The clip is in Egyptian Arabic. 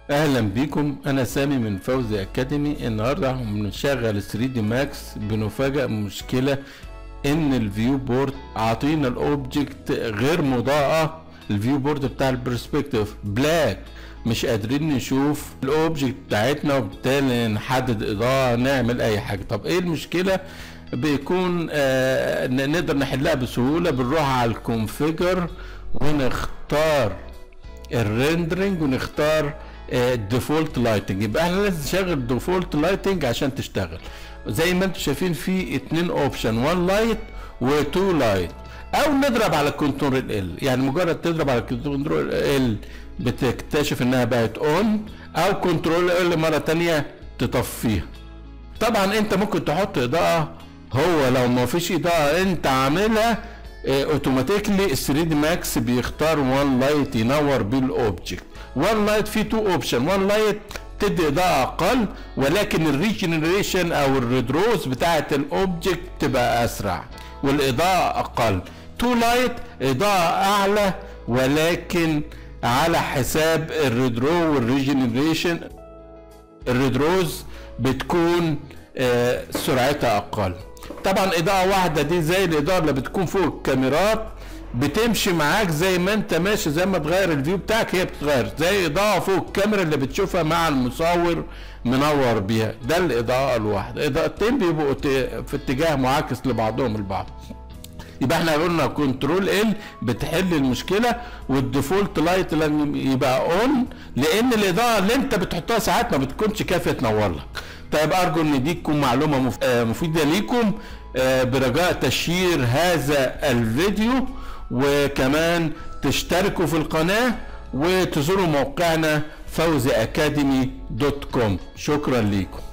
اهلا بيكم انا سامي من فوزي اكاديمي النهارده بنشغل 3 دي ماكس بنفاجئ مشكله ان الفيو بورد عاطينا الاوبجكت غير مضاءه الفيو بورد بتاع البرسبكتيف بلاك مش قادرين نشوف الاوبجكت بتاعتنا وبالتالي نحدد اضاءه نعمل اي حاجه طب ايه المشكله بيكون آه نقدر نحلها بسهوله بنروح على الكونفيجر ونختار الريندرنج ونختار الديفولت لايتنج يبقى احنا لازم نشغل الديفولت لايتنج عشان تشتغل زي ما انتم شايفين في اتنين اوبشن 1 لايت و2 لايت او نضرب على كنترول ال يعني مجرد تضرب على كنترول ال بتكتشف انها بقت اون او كنترول ال مره تانية تطفيها طبعا انت ممكن تحط اضاءه هو لو ما فيش اضاءه انت عاملها اوتوماتيكلي 3 دي ماكس بيختار 1 لايت ينور بيه الاوبجكت 1 لايت فيه 2 اوبشن 1 لايت تدي اضاءه اقل ولكن الريجنريشن او الريدروز بتاعه الاوبجكت تبقى اسرع والاضاءه اقل 2 لايت اضاءه اعلى ولكن على حساب الريدرو والريجنريشن الريدروز بتكون آه سرعتها اقل طبعا اضاءه واحده دي زي الاضاءه اللي بتكون فوق الكاميرات بتمشي معاك زي ما انت ماشي زي ما تغير الفيو بتاعك هي بتتغير زي اضاءه فوق الكاميرا اللي بتشوفها مع المصور منور بيها ده الاضاءه الواحده اضاءتين بيبقوا في اتجاه معاكس لبعضهم البعض يبقى احنا قلنا كنترول ال بتحل المشكله والديفولت لايت لازم يبقى اون لان الاضاءه اللي انت بتحطها ساعات ما بتكونش كافيه تنور لك طيب ارجو ان دي تكون معلومه مفيده ليكم برجاء تشيير هذا الفيديو وكمان تشتركوا في القناه وتزوروا موقعنا فوزي اكاديمي دوت كوم شكرا ليكم